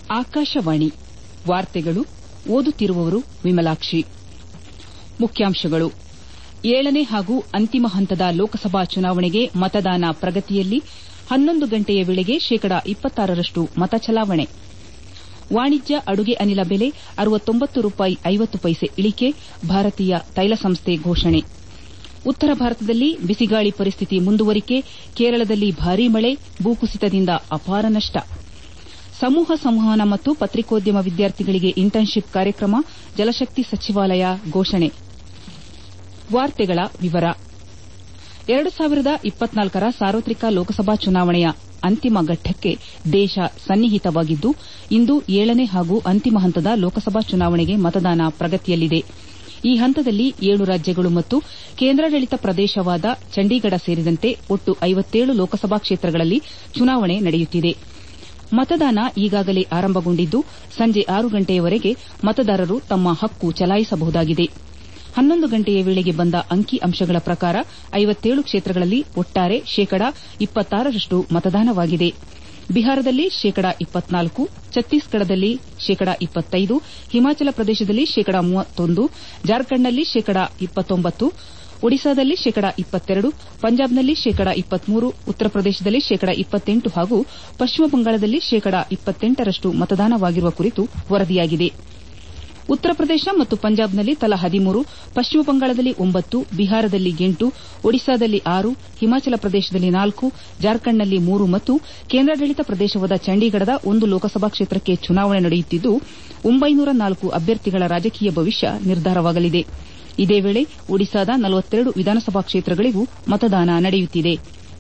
ಆಕಾಶವಾಣಿ ವಾರ್ತೆಗಳು ಓದುತ್ತಿರುವವರು ವಿಮಲಾಕ್ಷಿ ಮುಖ್ಯಾಂಶಗಳು ಏಳನೇ ಹಾಗೂ ಅಂತಿಮ ಹಂತದ ಲೋಕಸಭಾ ಚುನಾವಣೆಗೆ ಮತದಾನ ಪ್ರಗತಿಯಲ್ಲಿ ಹನ್ನೊಂದು ಗಂಟೆಯ ವೇಳೆಗೆ ಶೇಕಡ ರಷ್ಟು ಮತ ಚಲಾವಣೆ ವಾಣಿಜ್ಯ ಅಡುಗೆ ಅನಿಲ ಬೆಲೆ ರೂಪಾಯಿ ಪೈಸೆ ಇಳಿಕೆ ಭಾರತೀಯ ತೈಲ ಸಂಸ್ಥೆ ಘೋಷಣೆ ಉತ್ತರ ಭಾರತದಲ್ಲಿ ಬಿಸಿಗಾಳಿ ಪರಿಸ್ಥಿತಿ ಮುಂದುವರಿಕೆ ಕೇರಳದಲ್ಲಿ ಭಾರೀ ಮಳೆ ಭೂಕುಸಿತದಿಂದ ಅಪಾರ ನಷ್ಟ ಸಮೂಹ ಸಂವಹನ ಮತ್ತು ಪತ್ರಿಕೋದ್ಯಮ ವಿದ್ಯಾರ್ಥಿಗಳಿಗೆ ಇಂಟರ್ನ್ಶಿಪ್ ಕಾರ್ಯಕ್ರಮ ಜಲಶಕ್ತಿ ಸಚಿವಾಲಯ ಘೋಷಣೆ ರ ಸಾರ್ವತ್ರಿಕ ಲೋಕಸಭಾ ಚುನಾವಣೆಯ ಅಂತಿಮ ಘಟ್ಟಕ್ಕೆ ದೇಶ ಸನ್ನಿಹಿತವಾಗಿದ್ದು ಇಂದು ಏಳನೇ ಹಾಗೂ ಅಂತಿಮ ಹಂತದ ಲೋಕಸಭಾ ಚುನಾವಣೆಗೆ ಮತದಾನ ಪ್ರಗತಿಯಲ್ಲಿದೆ ಈ ಹಂತದಲ್ಲಿ ಏಳು ರಾಜ್ಯಗಳು ಮತ್ತು ಕೇಂದ್ರಾಡಳಿತ ಪ್ರದೇಶವಾದ ಚಂಡೀಗಢ ಸೇರಿದಂತೆ ಒಟ್ಟು ಲೋಕಸಭಾ ಕ್ಷೇತ್ರಗಳಲ್ಲಿ ಚುನಾವಣೆ ನಡೆಯುತ್ತಿದೆ ಮತದಾನ ಈಗಾಗಲೇ ಆರಂಭಗೊಂಡಿದ್ದು ಸಂಜೆ ಆರು ಗಂಟೆಯವರೆಗೆ ಮತದಾರರು ತಮ್ಮ ಹಕ್ಕು ಚಲಾಯಿಸಬಹುದಾಗಿದೆ ಹನ್ನೊಂದು ಗಂಟೆಯ ವೇಳೆಗೆ ಬಂದ ಅಂಕಿ ಅಂಶಗಳ ಪ್ರಕಾರ ಕ್ಷೇತ್ರಗಳಲ್ಲಿ ಒಟ್ಟಾರೆ ಶೇಕಡ ರಷ್ಟು ಮತದಾನವಾಗಿದೆ ಬಿಹಾರದಲ್ಲಿ ಶೇಕಡ ಛತ್ತೀಸ್ಗಢದಲ್ಲಿ ಶೇಕಡ ಹಿಮಾಚಲ ಪ್ರದೇಶದಲ್ಲಿ ಶೇಕಡ ಜಾರ್ಖಂಡ್ನಲ್ಲಿ ಶೇಕಡ ಒಡಿಶಾದಲ್ಲಿ ಶೇಕಡ ಪಂಜಾಬ್ನಲ್ಲಿ ಶೇಕಡ ಉತ್ತರ ಪ್ರದೇಶದಲ್ಲಿ ಶೇಕಡ ಹಾಗೂ ಪಶ್ಚಿಮ ಬಂಗಾಳದಲ್ಲಿ ಶೇಕಡ ರಷ್ಟು ಮತದಾನವಾಗಿರುವ ಕುರಿತು ವರದಿಯಾಗಿದೆ ಉತ್ತರ ಪ್ರದೇಶ ಮತ್ತು ಪಂಜಾಬ್ನಲ್ಲಿ ತಲಾ ಹದಿಮೂರು ಪಶ್ಚಿಮ ಬಂಗಾಳದಲ್ಲಿ ಒಂಬತ್ತು ಬಿಹಾರದಲ್ಲಿ ಎಂಟು ಒಡಿಶಾದಲ್ಲಿ ಆರು ಹಿಮಾಚಲ ಪ್ರದೇಶದಲ್ಲಿ ನಾಲ್ಕು ಜಾರ್ಖಂಡ್ನಲ್ಲಿ ಮೂರು ಮತ್ತು ಕೇಂದ್ರಾಡಳಿತ ಪ್ರದೇಶವಾದ ಚಂಡೀಗಢದ ಒಂದು ಲೋಕಸಭಾ ಕ್ಷೇತ್ರಕ್ಕೆ ಚುನಾವಣೆ ನಡೆಯುತ್ತಿದ್ದು ಒಂಬೈನೂರ ನಾಲ್ಕು ಅಭ್ಯರ್ಥಿಗಳ ರಾಜಕೀಯ ಭವಿಷ್ಯ ನಿರ್ಧಾರವಾಗಲಿದೆ ಇದೇ ವೇಳೆ ಒಡಿಶಾದ ವಿಧಾನಸಭಾ ಕ್ಷೇತ್ರಗಳಿಗೂ ಮತದಾನ ನಡೆಯುತ್ತಿದೆ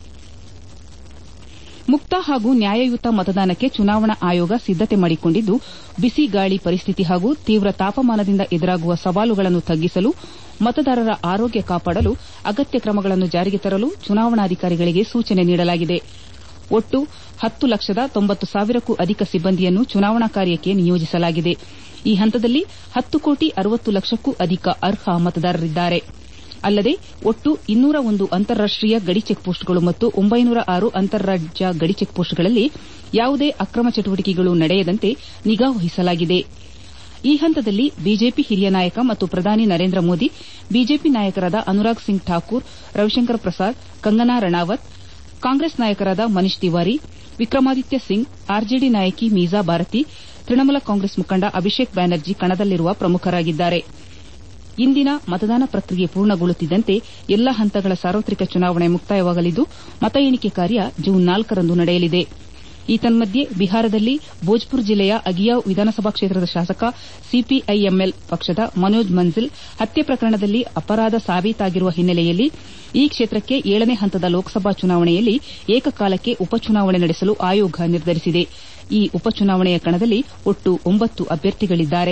ಮುಕ್ತ ಹಾಗೂ ನ್ಯಾಯಯುತ ಮತದಾನಕ್ಕೆ ಚುನಾವಣಾ ಆಯೋಗ ಸಿದ್ದತೆ ಮಾಡಿಕೊಂಡಿದ್ದು ಬಿಸಿ ಗಾಳಿ ಪರಿಸ್ಥಿತಿ ಹಾಗೂ ತೀವ್ರ ತಾಪಮಾನದಿಂದ ಎದುರಾಗುವ ಸವಾಲುಗಳನ್ನು ತಗ್ಗಿಸಲು ಮತದಾರರ ಆರೋಗ್ಯ ಕಾಪಾಡಲು ಅಗತ್ಯ ಕ್ರಮಗಳನ್ನು ಜಾರಿಗೆ ತರಲು ಚುನಾವಣಾಧಿಕಾರಿಗಳಿಗೆ ಸೂಚನೆ ನೀಡಲಾಗಿದೆ ಒಟ್ಟು ಹತ್ತು ಲಕ್ಷದ ತೊಂಬತ್ತು ಸಾವಿರಕ್ಕೂ ಅಧಿಕ ಸಿಬ್ಬಂದಿಯನ್ನು ಚುನಾವಣಾ ಕಾರ್ಯಕ್ಕೆ ನಿಯೋಜಿಸಲಾಗಿದೆ ಈ ಹಂತದಲ್ಲಿ ಹತ್ತು ಕೋಟಿ ಅರವತ್ತು ಲಕ್ಷಕ್ಕೂ ಅಧಿಕ ಅರ್ಹ ಮತದಾರರಿದ್ದಾರೆ ಅಲ್ಲದೆ ಒಟ್ಟು ಇನ್ನೂರ ಒಂದು ಅಂತಾರಾಷ್ಟೀಯ ಗಡಿ ಚೆಕ್ಪೋಸ್ಟ್ಗಳು ಮತ್ತು ಒಂಬೈನೂರ ಆರು ಅಂತಾರಾಜ್ಯ ಗಡಿ ಚೆಕ್ಪೋಸ್ಟ್ಗಳಲ್ಲಿ ಯಾವುದೇ ಅಕ್ರಮ ಚಟುವಟಿಕೆಗಳು ನಡೆಯದಂತೆ ನಿಗಾ ವಹಿಸಲಾಗಿದೆ ಈ ಹಂತದಲ್ಲಿ ಬಿಜೆಪಿ ಹಿರಿಯ ನಾಯಕ ಮತ್ತು ಪ್ರಧಾನಿ ನರೇಂದ್ರ ಮೋದಿ ಬಿಜೆಪಿ ನಾಯಕರಾದ ಅನುರಾಗ್ ಸಿಂಗ್ ಠಾಕೂರ್ ರವಿಶಂಕರ್ ಪ್ರಸಾದ್ ಕಂಗನಾ ರಣಾವತ್ ಕಾಂಗ್ರೆಸ್ ನಾಯಕರಾದ ಮನೀಶ್ ತಿವಾರಿ ವಿಕ್ರಮಾದಿತ್ಯ ಸಿಂಗ್ ಆರ್ಜೆಡಿ ನಾಯಕಿ ಮೀಜಾ ಭಾರತಿ ತೃಣಮೂಲ ಕಾಂಗ್ರೆಸ್ ಮುಖಂಡ ಅಭಿಷೇಕ್ ಬ್ಯಾನರ್ಜಿ ಕಣದಲ್ಲಿರುವ ಪ್ರಮುಖರಾಗಿದ್ದಾರೆ ಇಂದಿನ ಮತದಾನ ಪ್ರಕ್ರಿಯೆ ಪೂರ್ಣಗೊಳ್ಳುತ್ತಿದ್ದಂತೆ ಎಲ್ಲಾ ಹಂತಗಳ ಸಾರ್ವತ್ರಿಕ ಚುನಾವಣೆ ಮುಕ್ತಾಯವಾಗಲಿದ್ದು ಮತ ಎಣಿಕೆ ಕಾರ್ಯ ಜೂನ್ ನಾಲ್ಕರಂದು ನಡೆಯಲಿದೆ ಏತನ್ಮಧ್ಯೆ ಬಿಹಾರದಲ್ಲಿ ಭೋಜ್ಪುರ್ ಜಿಲ್ಲೆಯ ಅಗಿಯಾವ್ ವಿಧಾನಸಭಾ ಕ್ಷೇತ್ರದ ಶಾಸಕ ಸಿಪಿಐಎಂಎಲ್ ಪಕ್ಷದ ಮನೋಜ್ ಮಂಜಿಲ್ ಹತ್ಯೆ ಪ್ರಕರಣದಲ್ಲಿ ಅಪರಾಧ ಸಾಬೀತಾಗಿರುವ ಹಿನ್ನೆಲೆಯಲ್ಲಿ ಈ ಕ್ಷೇತ್ರಕ್ಕೆ ಏಳನೇ ಹಂತದ ಲೋಕಸಭಾ ಚುನಾವಣೆಯಲ್ಲಿ ಏಕಕಾಲಕ್ಕೆ ಉಪಚುನಾವಣೆ ನಡೆಸಲು ಆಯೋಗ ನಿರ್ಧರಿಸಿದೆ ಈ ಉಪಚುನಾವಣೆಯ ಕಣದಲ್ಲಿ ಒಟ್ಟು ಒಂಬತ್ತು ಅಭ್ಯರ್ಥಿಗಳಿದ್ದಾರೆ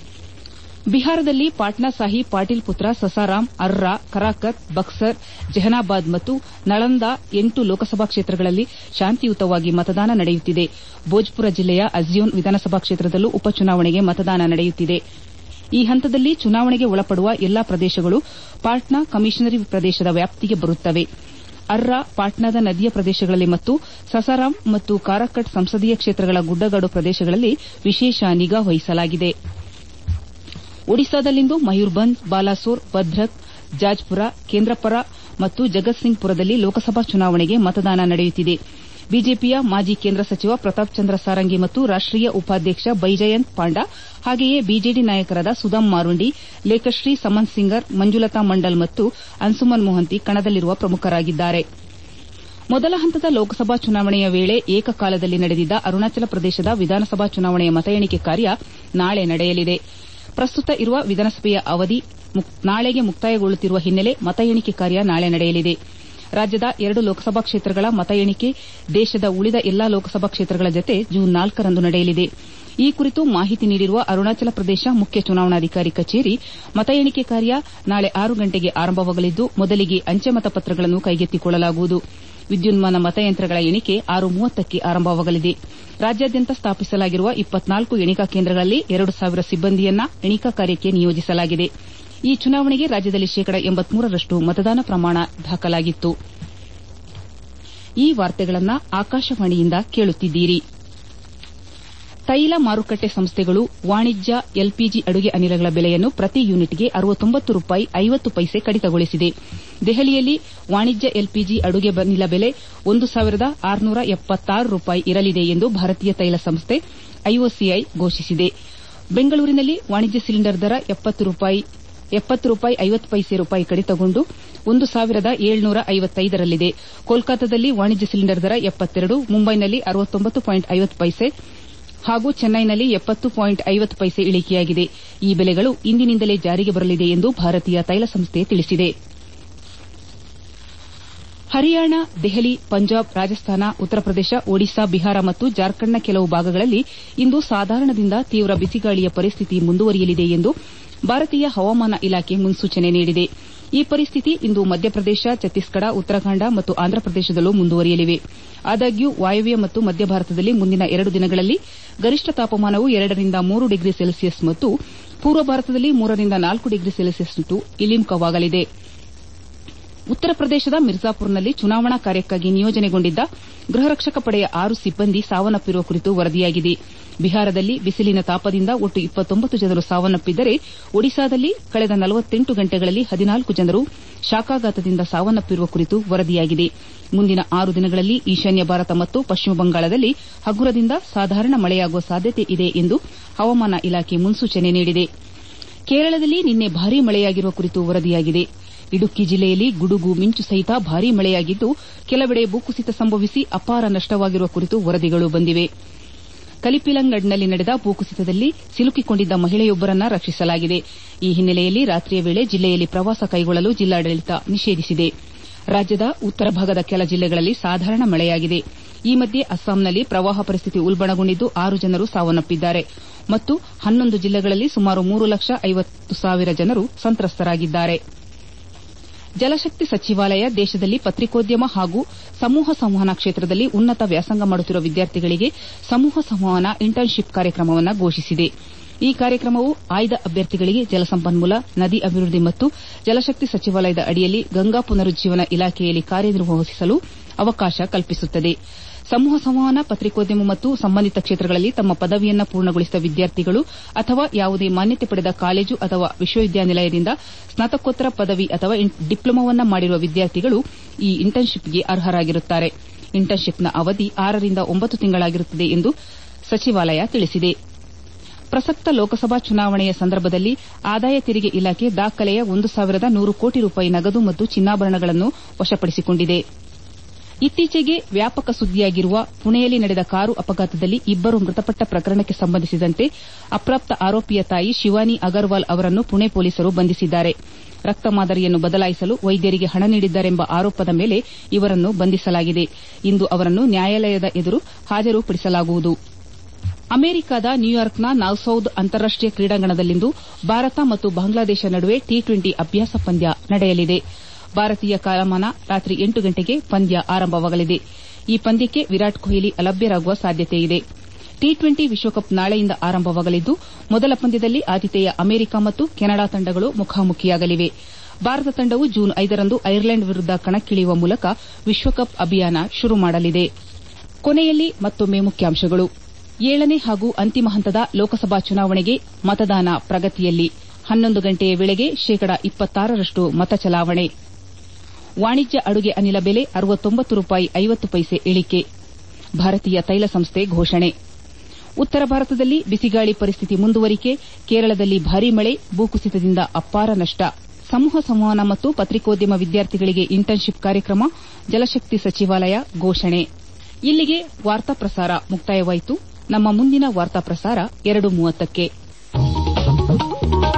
ಬಿಹಾರದಲ್ಲಿ ಪಾಟ್ನಾ ಸಾಹಿಬ್ ಪಾಟೀಲ್ ಪುತ್ರ ಸಸಾರಾಂ ಅರ್ರಾ ಕರಾಕತ್ ಬಕ್ಸರ್ ಜೆಹನಾಬಾದ್ ಮತ್ತು ನಳಂದಾ ಎಂಟು ಲೋಕಸಭಾ ಕ್ಷೇತ್ರಗಳಲ್ಲಿ ಶಾಂತಿಯುತವಾಗಿ ಮತದಾನ ನಡೆಯುತ್ತಿದೆ ಭೋಜ್ಪುರ ಜಿಲ್ಲೆಯ ಅಜ್ಯೋನ್ ವಿಧಾನಸಭಾ ಕ್ಷೇತ್ರದಲ್ಲೂ ಉಪಚುನಾವಣೆಗೆ ಮತದಾನ ನಡೆಯುತ್ತಿದೆ ಈ ಹಂತದಲ್ಲಿ ಚುನಾವಣೆಗೆ ಒಳಪಡುವ ಎಲ್ಲಾ ಪ್ರದೇಶಗಳು ಪಾಟ್ನಾ ಕಮಿಷನರಿ ಪ್ರದೇಶದ ವ್ಯಾಪ್ತಿಗೆ ಬರುತ್ತವೆ ಅರ್ರಾ ಪಾಟ್ನಾದ ನದಿಯ ಪ್ರದೇಶಗಳಲ್ಲಿ ಮತ್ತು ಸಸಾರಾಂ ಮತ್ತು ಕಾರಾಕಟ್ ಸಂಸದೀಯ ಕ್ಷೇತ್ರಗಳ ಗುಡ್ಡಗಾಡು ಪ್ರದೇಶಗಳಲ್ಲಿ ವಿಶೇಷ ನಿಗಾ ವಹಿಸಲಾಗಿದೆ ಒಡಿಶಾದಲ್ಲಿಂದು ಮಯೂರ್ಭಂಜ್ ಬಾಲಾಸೋರ್ ಭದ್ರಕ್ ಜಾಜ್ಪುರ ಕೇಂದ್ರಪರ ಮತ್ತು ಜಗತ್ಸಿಂಗ್ಪುರದಲ್ಲಿ ಲೋಕಸಭಾ ಚುನಾವಣೆಗೆ ಮತದಾನ ನಡೆಯುತ್ತಿದೆ ಬಿಜೆಪಿಯ ಮಾಜಿ ಕೇಂದ್ರ ಸಚಿವ ಪ್ರತಾಪ್ ಚಂದ್ರ ಸಾರಂಗಿ ಮತ್ತು ರಾಷ್ಟೀಯ ಉಪಾಧ್ಯಕ್ಷ ಬೈಜಯಂತ್ ಪಾಂಡಾ ಹಾಗೆಯೇ ಬಿಜೆಡಿ ನಾಯಕರಾದ ಸುದಾಮ್ ಮಾರುಂಡಿ ಲೇಖಶ್ರೀ ಸಮನ್ ಸಿಂಗರ್ ಮಂಜುಲತಾ ಮಂಡಲ್ ಮತ್ತು ಅನ್ಸುಮನ್ ಮೊಹಂತಿ ಕಣದಲ್ಲಿರುವ ಪ್ರಮುಖರಾಗಿದ್ದಾರೆ ಮೊದಲ ಹಂತದ ಲೋಕಸಭಾ ಚುನಾವಣೆಯ ವೇಳೆ ಏಕಕಾಲದಲ್ಲಿ ನಡೆದಿದ್ದ ಅರುಣಾಚಲ ಪ್ರದೇಶದ ವಿಧಾನಸಭಾ ಚುನಾವಣೆಯ ಮತ ಎಣಿಕೆ ಕಾರ್ಯ ನಾಳೆ ನಡೆಯಲಿದೆ ಪ್ರಸ್ತುತ ಇರುವ ವಿಧಾನಸಭೆಯ ಅವಧಿ ನಾಳೆಗೆ ಮುಕ್ತಾಯಗೊಳ್ಳುತ್ತಿರುವ ಹಿನ್ನೆಲೆ ಮತ ಎಣಿಕೆ ಕಾರ್ಯ ನಾಳೆ ನಡೆಯಲಿದೆ ರಾಜ್ಯದ ಎರಡು ಲೋಕಸಭಾ ಕ್ಷೇತ್ರಗಳ ಮತ ಎಣಿಕೆ ದೇಶದ ಉಳಿದ ಎಲ್ಲಾ ಲೋಕಸಭಾ ಕ್ಷೇತ್ರಗಳ ಜತೆ ಜೂನ್ ನಾಲ್ಕರಂದು ನಡೆಯಲಿದೆ ಈ ಕುರಿತು ಮಾಹಿತಿ ನೀಡಿರುವ ಅರುಣಾಚಲ ಪ್ರದೇಶ ಮುಖ್ಯ ಚುನಾವಣಾಧಿಕಾರಿ ಕಚೇರಿ ಮತ ಎಣಿಕೆ ಕಾರ್ಯ ನಾಳೆ ಆರು ಗಂಟೆಗೆ ಆರಂಭವಾಗಲಿದ್ದು ಮೊದಲಿಗೆ ಅಂಚೆ ಮತಪತ್ರಗಳನ್ನು ಕೈಗೆತ್ತಿಕೊಳ್ಳಲಾಗುವುದು ವಿದ್ಯುನ್ಮಾನ ಮತಯಂತ್ರಗಳ ಎಣಿಕೆ ಆರು ಮೂವತ್ತಕ್ಕೆ ಆರಂಭವಾಗಲಿದೆ ರಾಜ್ಯಾದ್ಯಂತ ಸ್ಥಾಪಿಸಲಾಗಿರುವ ಇಪ್ಪತ್ನಾಲ್ಕು ಎಣಿಕಾ ಕೇಂದ್ರಗಳಲ್ಲಿ ಎರಡು ಸಾವಿರ ಸಿಬ್ಬಂದಿಯನ್ನು ಎಣಿಕಾ ಕಾರ್ಯಕ್ಕೆ ನಿಯೋಜಿಸಲಾಗಿದೆ ಈ ಚುನಾವಣೆಗೆ ರಾಜ್ಯದಲ್ಲಿ ಶೇಕಡ ರಷ್ಟು ಮತದಾನ ಪ್ರಮಾಣ ದಾಖಲಾಗಿತ್ತು ಈ ವಾರ್ತೆಗಳನ್ನು ಆಕಾಶವಾಣಿಯಿಂದ ಕೇಳುತ್ತಿದ್ದೀರಿ ತೈಲ ಮಾರುಕಟ್ಟೆ ಸಂಸ್ಥೆಗಳು ವಾಣಿಜ್ಯ ಎಲ್ಪಿಜಿ ಅಡುಗೆ ಅನಿಲಗಳ ಬೆಲೆಯನ್ನು ಪ್ರತಿ ಯೂನಿಟ್ಗೆ ರೂಪಾಯಿ ಐವತ್ತು ಪೈಸೆ ಕಡಿತಗೊಳಿಸಿದೆ ದೆಹಲಿಯಲ್ಲಿ ವಾಣಿಜ್ಯ ಎಲ್ಪಿಜಿ ಅಡುಗೆ ಅನಿಲ ಬೆಲೆ ಒಂದು ಸಾವಿರದ ಆರುನೂರ ಎಪ್ಪತ್ತಾರು ರೂಪಾಯಿ ಇರಲಿದೆ ಎಂದು ಭಾರತೀಯ ತೈಲ ಸಂಸ್ಥೆ ಐಒಸಿಐ ಘೋಷಿಸಿದೆ ಬೆಂಗಳೂರಿನಲ್ಲಿ ವಾಣಿಜ್ಯ ಸಿಲಿಂಡರ್ ದರ ಎಪ್ಪತ್ತು ರೂಪಾಯಿ ಐವತ್ತು ಪೈಸೆ ರೂಪಾಯಿ ಕಡಿತಗೊಂಡು ಒಂದು ಸಾವಿರದ ಏಳ್ನೂರ ಐವತ್ತೈದರಲ್ಲಿದೆ ಕೋಲ್ಕತಾದಲ್ಲಿ ವಾಣಿಜ್ಯ ಸಿಲಿಂಡರ್ ದರ ಎಪ್ಪತ್ತೆರಡು ಮುಂಬೈನಲ್ಲಿ ಅರವತ್ತೊಂಬತ್ತು ಪಾಯಿಂಟ್ ಐವತ್ತು ಪೈಸೆ ಹಾಗೂ ಚೆನ್ನೈನಲ್ಲಿ ಎಪ್ಪತ್ತು ಪಾಯಿಂಟ್ ಐವತ್ತು ಪೈಸೆ ಇಳಿಕೆಯಾಗಿದೆ ಈ ಬೆಲೆಗಳು ಇಂದಿನಿಂದಲೇ ಜಾರಿಗೆ ಬರಲಿದೆ ಎಂದು ಭಾರತೀಯ ತೈಲ ಸಂಸ್ಥೆ ತಿಳಿಸಿದೆ ಹರಿಯಾಣ ದೆಹಲಿ ಪಂಜಾಬ್ ರಾಜಸ್ಥಾನ ಉತ್ತರ ಪ್ರದೇಶ ಒಡಿಶಾ ಬಿಹಾರ ಮತ್ತು ಜಾರ್ಖಂಡ್ನ ಕೆಲವು ಭಾಗಗಳಲ್ಲಿ ಇಂದು ಸಾಧಾರಣದಿಂದ ತೀವ್ರ ಬಿಸಿಗಾಳಿಯ ಪರಿಸ್ಥಿತಿ ಮುಂದುವರಿಯಲಿದೆ ಎಂದು ಭಾರತೀಯ ಹವಾಮಾನ ಇಲಾಖೆ ಮುನ್ಸೂಚನೆ ನೀಡಿದೆ ಈ ಪರಿಸ್ಥಿತಿ ಇಂದು ಮಧ್ಯಪ್ರದೇಶ ಛತ್ತೀಸ್ಗಢ ಉತ್ತರಾಖಂಡ ಮತ್ತು ಆಂಧ್ರಪ್ರದೇಶದಲ್ಲೂ ಮುಂದುವರಿಯಲಿವೆ ಆದಾಗ್ಯೂ ವಾಯವ್ಯ ಮತ್ತು ಮಧ್ಯ ಭಾರತದಲ್ಲಿ ಮುಂದಿನ ಎರಡು ದಿನಗಳಲ್ಲಿ ಗರಿಷ್ಠ ತಾಪಮಾನವು ಎರಡರಿಂದ ಮೂರು ಡಿಗ್ರಿ ಸೆಲ್ಸಿಯಸ್ ಮತ್ತು ಪೂರ್ವ ಭಾರತದಲ್ಲಿ ಮೂರರಿಂದ ನಾಲ್ಕು ಡಿಗ್ರಿ ಸೆಲ್ಸಿಯಸ್ನಷ್ಟು ಇಳಿಮುಖವಾಗಲಿದೆ ಉತ್ತರ ಪ್ರದೇಶದ ಮಿರ್ಜಾಪುರ್ನಲ್ಲಿ ಚುನಾವಣಾ ಕಾರ್ಯಕ್ಕಾಗಿ ನಿಯೋಜನೆಗೊಂಡಿದ್ದ ಗೃಹರಕ್ಷಕ ಪಡೆಯ ಆರು ಸಿಬ್ಬಂದಿ ಸಾವನ್ನಪ್ಪಿರುವ ಕುರಿತು ವರದಿಯಾಗಿದೆ ಬಿಹಾರದಲ್ಲಿ ಬಿಸಿಲಿನ ತಾಪದಿಂದ ಒಟ್ಟು ಇಪ್ಪತ್ತೊಂಬತ್ತು ಜನರು ಸಾವನ್ನಪ್ಪಿದ್ದರೆ ಒಡಿಶಾದಲ್ಲಿ ಕಳೆದ ನಲವತ್ತೆಂಟು ಗಂಟೆಗಳಲ್ಲಿ ಹದಿನಾಲ್ಕು ಜನರು ಶಾಖಾಘಾತದಿಂದ ಸಾವನ್ನಪ್ಪಿರುವ ಕುರಿತು ವರದಿಯಾಗಿದೆ ಮುಂದಿನ ಆರು ದಿನಗಳಲ್ಲಿ ಈಶಾನ್ಯ ಭಾರತ ಮತ್ತು ಪಶ್ಚಿಮ ಬಂಗಾಳದಲ್ಲಿ ಹಗುರದಿಂದ ಸಾಧಾರಣ ಮಳೆಯಾಗುವ ಸಾಧ್ಯತೆ ಇದೆ ಎಂದು ಹವಾಮಾನ ಇಲಾಖೆ ಮುನ್ಸೂಚನೆ ನೀಡಿದೆ ಕೇರಳದಲ್ಲಿ ನಿನ್ನೆ ಭಾರೀ ಮಳೆಯಾಗಿರುವ ಕುರಿತು ವರದಿಯಾಗಿದೆ ಇಡುಕ್ಕಿ ಜಿಲ್ಲೆಯಲ್ಲಿ ಗುಡುಗು ಮಿಂಚು ಸಹಿತ ಭಾರೀ ಮಳೆಯಾಗಿದ್ದು ಕೆಲವೆಡೆ ಭೂಕುಸಿತ ಸಂಭವಿಸಿ ಅಪಾರ ನಷ್ಟವಾಗಿರುವ ಕುರಿತು ವರದಿಗಳು ಬಂದಿವೆ ಕಲಿಪಿಲಂಗಡ್ನಲ್ಲಿ ನಡೆದ ಭೂಕುಸಿತದಲ್ಲಿ ಸಿಲುಕಿಕೊಂಡಿದ್ದ ಮಹಿಳೆಯೊಬ್ಬರನ್ನು ರಕ್ಷಿಸಲಾಗಿದೆ ಈ ಹಿನ್ನೆಲೆಯಲ್ಲಿ ರಾತ್ರಿಯ ವೇಳೆ ಜಿಲ್ಲೆಯಲ್ಲಿ ಪ್ರವಾಸ ಕೈಗೊಳ್ಳಲು ಜಿಲ್ಲಾಡಳಿತ ನಿಷೇಧಿಸಿದೆ ರಾಜ್ಯದ ಉತ್ತರ ಭಾಗದ ಕೆಲ ಜಿಲ್ಲೆಗಳಲ್ಲಿ ಸಾಧಾರಣ ಮಳೆಯಾಗಿದೆ ಈ ಮಧ್ಯೆ ಅಸ್ಸಾಂನಲ್ಲಿ ಪ್ರವಾಹ ಪರಿಸ್ಥಿತಿ ಉಲ್ಬಣಗೊಂಡಿದ್ದು ಆರು ಜನರು ಸಾವನ್ನಪ್ಪಿದ್ದಾರೆ ಮತ್ತು ಹನ್ನೊಂದು ಜಿಲ್ಲೆಗಳಲ್ಲಿ ಸುಮಾರು ಮೂರು ಲಕ್ಷ ಐವತ್ತು ಸಾವಿರ ಜನರು ಸಂತ್ರಸ್ತರಾಗಿದ್ದಾರೆ ಜಲಶಕ್ತಿ ಸಚಿವಾಲಯ ದೇಶದಲ್ಲಿ ಪತ್ರಿಕೋದ್ಯಮ ಹಾಗೂ ಸಮೂಹ ಸಂವಹನ ಕ್ಷೇತ್ರದಲ್ಲಿ ಉನ್ನತ ವ್ಯಾಸಂಗ ಮಾಡುತ್ತಿರುವ ವಿದ್ಯಾರ್ಥಿಗಳಿಗೆ ಸಮೂಹ ಸಂವಹನ ಇಂಟರ್ನ್ಶಿಪ್ ಕಾರ್ಯಕ್ರಮವನ್ನು ಘೋಷಿಸಿದೆ ಈ ಕಾರ್ಯಕ್ರಮವು ಆಯ್ದ ಅಭ್ಯರ್ಥಿಗಳಿಗೆ ಜಲಸಂಪನ್ಮೂಲ ನದಿ ಅಭಿವೃದ್ಧಿ ಮತ್ತು ಜಲಶಕ್ತಿ ಸಚಿವಾಲಯದ ಅಡಿಯಲ್ಲಿ ಗಂಗಾ ಪುನರುಜ್ಜೀವನ ಇಲಾಖೆಯಲ್ಲಿ ಕಾರ್ಯನಿರ್ವಹಿಸಲು ಅವಕಾಶ ಕಲ್ಪಿಸುತ್ತದೆ ಸಮೂಹ ಸಂವಹನ ಪತ್ರಿಕೋದ್ಯಮ ಮತ್ತು ಸಂಬಂಧಿತ ಕ್ಷೇತ್ರಗಳಲ್ಲಿ ತಮ್ಮ ಪದವಿಯನ್ನು ಪೂರ್ಣಗೊಳಿಸಿದ ವಿದ್ಯಾರ್ಥಿಗಳು ಅಥವಾ ಯಾವುದೇ ಮಾನ್ಯತೆ ಪಡೆದ ಕಾಲೇಜು ಅಥವಾ ವಿಶ್ವವಿದ್ಯಾನಿಲಯದಿಂದ ಸ್ನಾತಕೋತ್ತರ ಪದವಿ ಅಥವಾ ಡಿಪ್ಲೊಮಾವನ್ನು ಮಾಡಿರುವ ವಿದ್ಯಾರ್ಥಿಗಳು ಈ ಇಂಟರ್ನ್ಶಿಪ್ಗೆ ಅರ್ಹರಾಗಿರುತ್ತಾರೆ ಇಂಟರ್ನ್ಶಿಪ್ನ ಅವಧಿ ಆರರಿಂದ ಒಂಬತ್ತು ತಿಂಗಳಾಗಿರುತ್ತದೆ ಎಂದು ಸಚಿವಾಲಯ ತಿಳಿಸಿದೆ ಪ್ರಸಕ್ತ ಲೋಕಸಭಾ ಚುನಾವಣೆಯ ಸಂದರ್ಭದಲ್ಲಿ ಆದಾಯ ತೆರಿಗೆ ಇಲಾಖೆ ದಾಖಲೆಯ ಒಂದು ಸಾವಿರದ ನೂರು ಕೋಟಿ ರೂಪಾಯಿ ನಗದು ಮತ್ತು ಚಿನ್ನಾಭರಣಗಳನ್ನು ವಶಪಡಿಸಿಕೊಂಡಿದೆ ಇತ್ತೀಚೆಗೆ ವ್ಯಾಪಕ ಸುದ್ದಿಯಾಗಿರುವ ಪುಣೆಯಲ್ಲಿ ನಡೆದ ಕಾರು ಅಪಘಾತದಲ್ಲಿ ಇಬ್ಬರು ಮೃತಪಟ್ಟ ಪ್ರಕರಣಕ್ಕೆ ಸಂಬಂಧಿಸಿದಂತೆ ಅಪ್ರಾಪ್ತ ಆರೋಪಿಯ ತಾಯಿ ಶಿವಾನಿ ಅಗರ್ವಾಲ್ ಅವರನ್ನು ಪುಣೆ ಪೊಲೀಸರು ಬಂಧಿಸಿದ್ದಾರೆ ರಕ್ತ ಮಾದರಿಯನ್ನು ಬದಲಾಯಿಸಲು ವೈದ್ಯರಿಗೆ ಹಣ ನೀಡಿದ್ದಾರೆಂಬ ಆರೋಪದ ಮೇಲೆ ಇವರನ್ನು ಬಂಧಿಸಲಾಗಿದೆ ಇಂದು ಅವರನ್ನು ನ್ಯಾಯಾಲಯದ ಎದುರು ಹಾಜರುಪಡಿಸಲಾಗುವುದು ಅಮೆರಿಕದ ನ್ಯೂಯಾರ್ಕ್ನ ನಾವ್ಸೌದ್ ಅಂತಾರಾಷ್ಟೀಯ ಕ್ರೀಡಾಂಗಣದಲ್ಲಿಂದು ಭಾರತ ಮತ್ತು ಬಾಂಗ್ಲಾದೇಶ ನಡುವೆ ಟಿ ಟ್ವೆಂಟಿ ಅಭ್ಯಾಸ ಪಂದ್ಯ ನಡೆಯಲಿದೆ ಭಾರತೀಯ ಕಾಲಮಾನ ರಾತ್ರಿ ಎಂಟು ಗಂಟೆಗೆ ಪಂದ್ಯ ಆರಂಭವಾಗಲಿದೆ ಈ ಪಂದ್ಯಕ್ಕೆ ವಿರಾಟ್ ಕೊಹ್ಲಿ ಅಲಭ್ಯರಾಗುವ ಸಾಧ್ಯತೆಯಿದೆ ಟಿ ಟ್ವೆಂಟಿ ವಿಶ್ವಕಪ್ ನಾಳೆಯಿಂದ ಆರಂಭವಾಗಲಿದ್ದು ಮೊದಲ ಪಂದ್ಯದಲ್ಲಿ ಆತಿಥೇಯ ಅಮೆರಿಕ ಮತ್ತು ಕೆನಡಾ ತಂಡಗಳು ಮುಖಾಮುಖಿಯಾಗಲಿವೆ ಭಾರತ ತಂಡವು ಜೂನ್ ಐದರಂದು ಐರ್ಲೆಂಡ್ ವಿರುದ್ದ ಕಣಕ್ಕಿಳಿಯುವ ಮೂಲಕ ವಿಶ್ವಕಪ್ ಅಭಿಯಾನ ಶುರು ಮಾಡಲಿದೆ ಕೊನೆಯಲ್ಲಿ ಮತ್ತೊಮ್ಮೆ ಮುಖ್ಯಾಂಶಗಳು ಏಳನೇ ಹಾಗೂ ಅಂತಿಮ ಹಂತದ ಲೋಕಸಭಾ ಚುನಾವಣೆಗೆ ಮತದಾನ ಪ್ರಗತಿಯಲ್ಲಿ ಹನ್ನೊಂದು ಗಂಟೆಯ ವೇಳೆಗೆ ಶೇಕಡ ಇಪ್ಪತ್ತಾರರಷ್ಟು ಮತ ಚಲಾವಣೆ ವಾಣಿಜ್ಯ ಅಡುಗೆ ಅನಿಲ ಬೆಲೆ ಅರವತ್ತೊಂಬತ್ತು ರೂಪಾಯಿ ಐವತ್ತು ಪೈಸೆ ಇಳಿಕೆ ಭಾರತೀಯ ತೈಲ ಸಂಸ್ಥೆ ಘೋಷಣೆ ಉತ್ತರ ಭಾರತದಲ್ಲಿ ಬಿಸಿಗಾಳಿ ಪರಿಸ್ಥಿತಿ ಮುಂದುವರಿಕೆ ಕೇರಳದಲ್ಲಿ ಭಾರೀ ಮಳೆ ಭೂಕುಸಿತದಿಂದ ಅಪಾರ ನಷ್ಟ ಸಮೂಹ ಸಂವಹನ ಮತ್ತು ಪತ್ರಿಕೋದ್ಯಮ ವಿದ್ಯಾರ್ಥಿಗಳಿಗೆ ಇಂಟರ್ನ್ಶಿಪ್ ಕಾರ್ಯಕ್ರಮ ಜಲಶಕ್ತಿ ಸಚಿವಾಲಯ ಘೋಷಣೆ ಇಲ್ಲಿಗೆ ವಾರ್ತಾ ಪ್ರಸಾರ ಮುಕ್ತಾಯವಾಯಿತು ನಮ್ಮ ಮುಂದಿನ ವಾರ್ತಾ ಪ್ರಸಾರ ಎರಡು ಮೂವತ್ತಕ್ಕೆ